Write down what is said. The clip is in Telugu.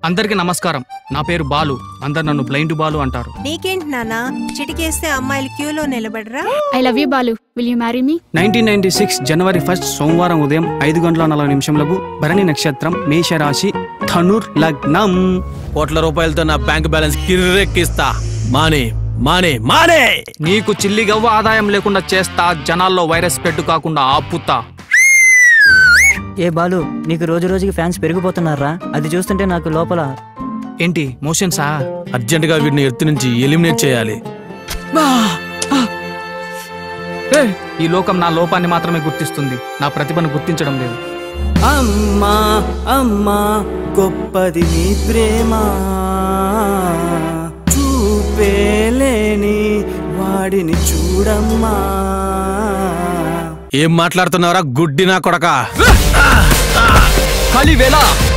అందరికీ నమస్కారం నా పేరు బాలు అందరు నన్ను బ్లైండ్ బాలు అంటారు నీకేంటి నానా చిటికేస్తే అమ్మాయిలు క్యూలో నిలబడరా I love you Balu will you marry me nineteen ninety six జనవరి ఫస్ట్ సోమవారం ఉదయం ఐదు గంటల నలభై నిమిషంలకు భరణి నక్షత్రం మేషరాశి ధనుర్ లగ్నం కోట్ల రూపాయలతో నా బ్యాంక్ బ్యాలెన్స్ కిర్రెక్కిస్తా మానే మానే మానే నీకు చిల్లి గవ్వ ఆదాయం లేకుండా చేస్తా జనాల్లో వైరస్ పెట్టు కాకుండా ఆపుతా ఏ బాలు నీకు రోజు రోజుకి ఫ్యాన్స్ పెరిగిపోతున్నారా అది చూస్తుంటే నాకు లోపల ఏంటి మోషన్సా అర్జెంట్ గా వీడిని ఎర్త్ నుంచి ఎలిమినేట్ చేయాలి ఏయ్, ఈ లోకం నా లోపాన్ని మాత్రమే గుర్తిస్తుంది నా ప్రతిభను గుర్తించడం లేదు అమ్మా అమ్మా గొప్పది నీ ప్రేమ చూపేలేని వాడిని చూడమ్మా ఏం మాట్లాడుతున్నారా గుడ్డి నా కొడక ఖాళీ వేళ